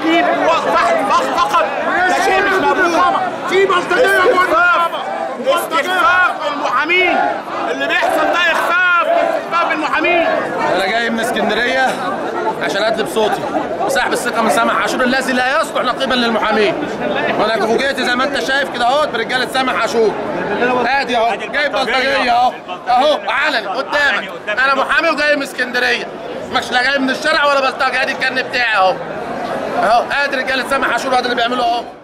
تجيب فقط فقط ده شيء مش مقبول في بلطجيه استخفاف استخفاف المحامين اللي بيحصل ده اخفاف استخفاف المحامين انا جاي من اسكندريه عشان ادلب صوتي وسحب الثقه من سامح عاشور الذي لا يصلح نقيبا للمحامين وانا فوجئت زي ما انت شايف كده اهوت برجاله سامح عاشور ادي اهو جايب بلطجيه اهو اهو علني قدامك انا محامي وجاي من اسكندريه مش لا جاي من الشارع ولا بلطجي ادي الكن بتاعي اهو اهو ادي رجاله سامح عاشور هذا اللي بيعملوا اهو